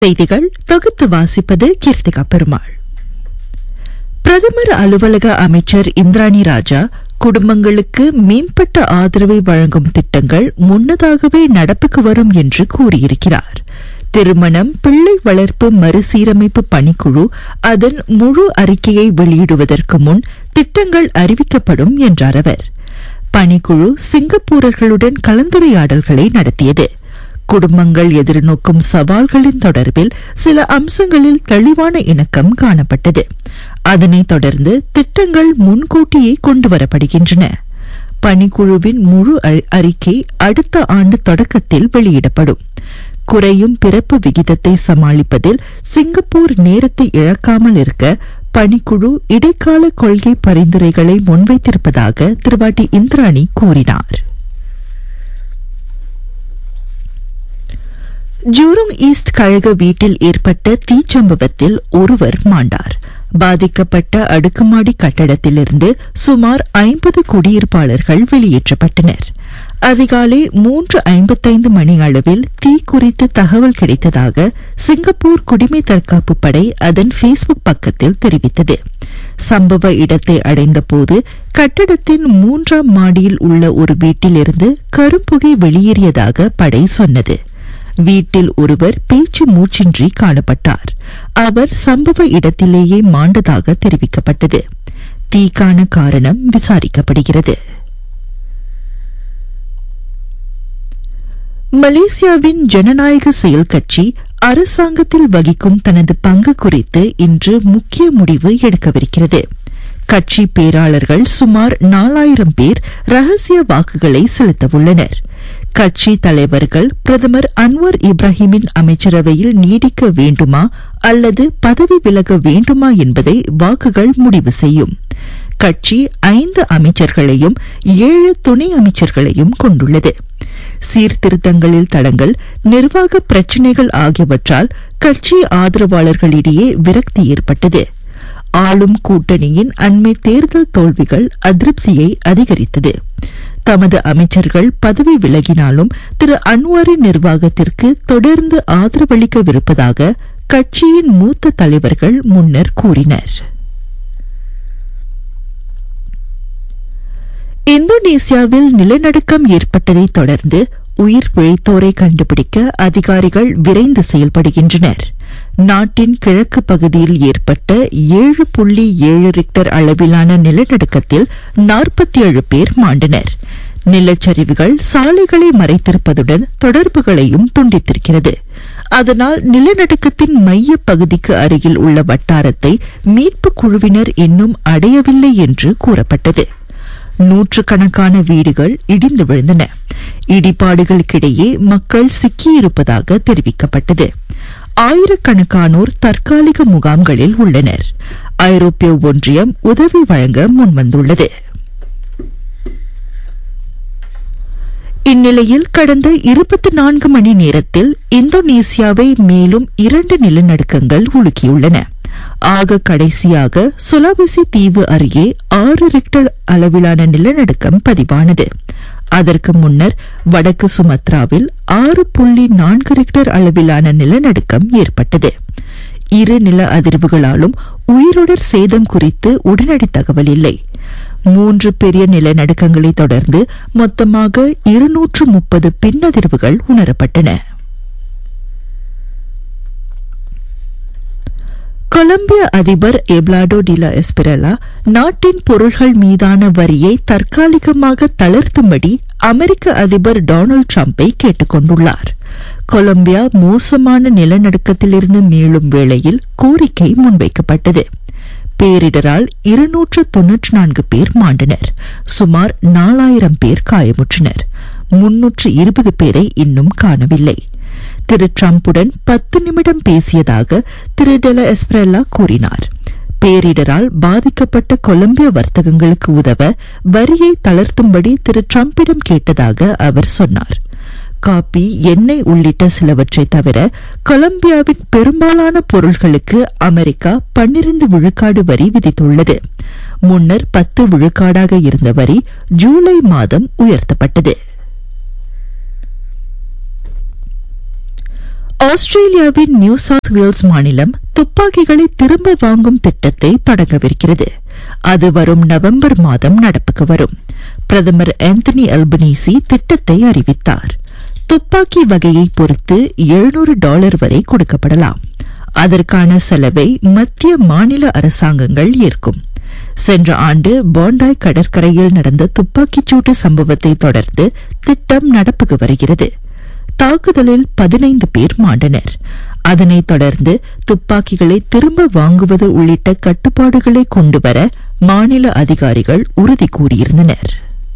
செய்திகள் தொகுத்து வாசிப்பது கீர்த்திகா பெருமாள் பிரதமர் அலுவலக அமைச்சர் இந்திராணி ராஜா குடும்பங்களுக்கு மேம்பட்ட ஆதரவை வழங்கும் திட்டங்கள் முன்னதாகவே நடப்புக்கு வரும் என்று கூறியிருக்கிறார் திருமணம் பிள்ளை வளர்ப்பு மறுசீரமைப்பு பணிக்குழு அதன் முழு அறிக்கையை வெளியிடுவதற்கு முன் திட்டங்கள் அறிவிக்கப்படும் என்றார் அவர் பணிக்குழு சிங்கப்பூரர்களுடன் கலந்துரையாடல்களை நடத்தியது குடும்பங்கள் எதிர்நோக்கும் சவால்களின் தொடர்பில் சில அம்சங்களில் தெளிவான இணக்கம் காணப்பட்டது அதனைத் தொடர்ந்து திட்டங்கள் முன்கூட்டியே கொண்டுவரப்படுகின்றன பணிக்குழுவின் முழு அ- அறிக்கை அடுத்த ஆண்டு தொடக்கத்தில் வெளியிடப்படும் குறையும் பிறப்பு விகிதத்தை சமாளிப்பதில் சிங்கப்பூர் நேரத்தை இழக்காமல் இருக்க பணிக்குழு இடைக்கால கொள்கை பரிந்துரைகளை முன்வைத்திருப்பதாக திருவாட்டி இந்திராணி கூறினார் ஜூருங் ஈஸ்ட் கழக வீட்டில் ஏற்பட்ட தீச்சம்பவத்தில் ஒருவர் மாண்டார் பாதிக்கப்பட்ட அடுக்குமாடி கட்டடத்திலிருந்து சுமார் ஐம்பது குடியிருப்பாளர்கள் வெளியேற்றப்பட்டனர் அதிகாலை மூன்று ஐம்பத்தைந்து மணி அளவில் தீ குறித்து தகவல் கிடைத்ததாக சிங்கப்பூர் குடிமை தற்காப்பு படை அதன் ஃபேஸ்புக் பக்கத்தில் தெரிவித்தது சம்பவ இடத்தை அடைந்தபோது கட்டடத்தின் மூன்றாம் மாடியில் உள்ள ஒரு வீட்டிலிருந்து கரும்புகை வெளியேறியதாக படை சொன்னது வீட்டில் ஒருவர் பேச்சு மூச்சின்றி காணப்பட்டார் அவர் சம்பவ இடத்திலேயே மாண்டதாக தெரிவிக்கப்பட்டது தீக்கான காரணம் விசாரிக்கப்படுகிறது மலேசியாவின் ஜனநாயக செயல் கட்சி அரசாங்கத்தில் வகிக்கும் தனது பங்கு குறித்து இன்று முக்கிய முடிவு எடுக்கவிருக்கிறது கட்சி பேராளர்கள் சுமார் நாலாயிரம் பேர் ரகசிய வாக்குகளை செலுத்தவுள்ளனர் கட்சி தலைவர்கள் பிரதமர் அன்வர் இப்ராஹிமின் அமைச்சரவையில் நீடிக்க வேண்டுமா அல்லது பதவி விலக வேண்டுமா என்பதை வாக்குகள் முடிவு செய்யும் கட்சி ஐந்து அமைச்சர்களையும் ஏழு துணை அமைச்சர்களையும் கொண்டுள்ளது சீர்திருத்தங்களில் தடங்கள் நிர்வாக பிரச்சினைகள் ஆகியவற்றால் கட்சி ஆதரவாளர்களிடையே விரக்தி ஏற்பட்டது ஆளும் கூட்டணியின் அண்மை தேர்தல் தோல்விகள் அதிருப்தியை அதிகரித்தது தமது அமைச்சர்கள் பதவி விலகினாலும் திரு அன்வாரின் நிர்வாகத்திற்கு தொடர்ந்து ஆதரவளிக்கவிருப்பதாக கட்சியின் மூத்த தலைவர்கள் முன்னர் கூறினர் இந்தோனேசியாவில் நிலநடுக்கம் ஏற்பட்டதைத் தொடர்ந்து உயிர் பிழைத்தோரை கண்டுபிடிக்க அதிகாரிகள் விரைந்து செயல்படுகின்றனர் நாட்டின் கிழக்கு பகுதியில் ஏற்பட்ட ஏழு புள்ளி ஏழு ரிக்டர் அளவிலான நிலநடுக்கத்தில் நாற்பத்தி ஏழு பேர் மாண்டனர் நிலச்சரிவுகள் சாலைகளை மறைத்திருப்பதுடன் தொடர்புகளையும் துண்டித்திருக்கிறது அதனால் நிலநடுக்கத்தின் மைய பகுதிக்கு அருகில் உள்ள வட்டாரத்தை மீட்புக் குழுவினர் இன்னும் அடையவில்லை என்று கூறப்பட்டது நூற்றுக்கணக்கான வீடுகள் இடிந்து விழுந்தன இடிபாடுகளுக்கிடையே மக்கள் சிக்கியிருப்பதாக தெரிவிக்கப்பட்டது ஆயிரக்கணக்கானோர் தற்காலிக முகாம்களில் உள்ளனர் ஐரோப்பிய ஒன்றியம் உதவி வழங்க முன்வந்துள்ளது இந்நிலையில் கடந்த இருபத்தி நான்கு மணி நேரத்தில் இந்தோனேசியாவை மேலும் இரண்டு நிலநடுக்கங்கள் உலுக்கியுள்ளன ஆக கடைசியாக சுலாவெசி தீவு அருகே ஆறு ரிக்டர் அளவிலான நிலநடுக்கம் பதிவானது அதற்கு முன்னர் வடக்கு சுமத்ராவில் ஆறு புள்ளி நான்கு ரிக்டர் அளவிலான நிலநடுக்கம் ஏற்பட்டது இரு நில அதிர்வுகளாலும் உயிருடர் சேதம் குறித்து உடனடி தகவல் இல்லை மூன்று பெரிய நிலநடுக்கங்களை தொடர்ந்து மொத்தமாக இருநூற்று முப்பது பின்னதிர்வுகள் உணரப்பட்டன கொலம்பிய அதிபர் எப்லாடோ டிலா எஸ்பிரலா நாட்டின் பொருள்கள் மீதான வரியை தற்காலிகமாக தளர்த்தும்படி அமெரிக்க அதிபர் டொனால்டு டிரம்பை கேட்டுக் கொண்டுள்ளார் கொலம்பியா மோசமான நிலநடுக்கத்திலிருந்து மீளும் வேளையில் கோரிக்கை முன்வைக்கப்பட்டது பேரிடரால் இருநூற்று தொன்னூற்று நான்கு பேர் மாண்டனர் சுமார் நாலாயிரம் பேர் காயமுற்றனர் முன்னூற்று இருபது பேரை இன்னும் காணவில்லை திரு டிரம்புடன் பத்து நிமிடம் பேசியதாக திரு டெல எஸ்பிரல்லா கூறினார் பேரிடரால் பாதிக்கப்பட்ட கொலம்பிய வர்த்தகங்களுக்கு உதவ வரியை தளர்த்தும்படி திரு டிரம்பிடம் கேட்டதாக அவர் சொன்னார் காபி எண்ணெய் உள்ளிட்ட சிலவற்றை தவிர கொலம்பியாவின் பெரும்பாலான பொருட்களுக்கு அமெரிக்கா பன்னிரண்டு விழுக்காடு வரி விதித்துள்ளது முன்னர் பத்து விழுக்காடாக இருந்த வரி ஜூலை மாதம் உயர்த்தப்பட்டது ஆஸ்திரேலியாவின் நியூ சவுத் வேல்ஸ் மாநிலம் துப்பாக்கிகளை திரும்ப வாங்கும் திட்டத்தை தொடங்கவிருக்கிறது அது வரும் நவம்பர் மாதம் நடப்புக்கு வரும் பிரதமர் ஆந்தனி அல்பனீசி திட்டத்தை அறிவித்தார் துப்பாக்கி வகையை பொறுத்து எழுநூறு டாலர் வரை கொடுக்கப்படலாம் அதற்கான செலவை மத்திய மாநில அரசாங்கங்கள் ஏற்கும் சென்ற ஆண்டு பாண்டாய் கடற்கரையில் நடந்த துப்பாக்கிச்சூட்டு சம்பவத்தை தொடர்ந்து திட்டம் நடப்புக்கு வருகிறது தாக்குதலில் பதினைந்து பேர் மாண்டனர் அதனைத் தொடர்ந்து துப்பாக்கிகளை திரும்ப வாங்குவது உள்ளிட்ட கட்டுப்பாடுகளை கொண்டுவர மாநில அதிகாரிகள் உறுதி கூறியிருந்தனர்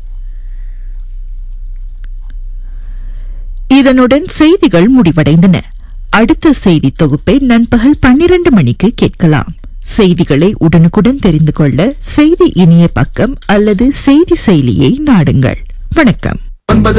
இதனுடன் செய்திகள் முடிவடைந்தன அடுத்த செய்தி தொகுப்பை நண்பகல் பன்னிரண்டு மணிக்கு கேட்கலாம் செய்திகளை உடனுக்குடன் தெரிந்து கொள்ள செய்தி இணைய பக்கம் அல்லது செய்தி செயலியை நாடுங்கள் வணக்கம்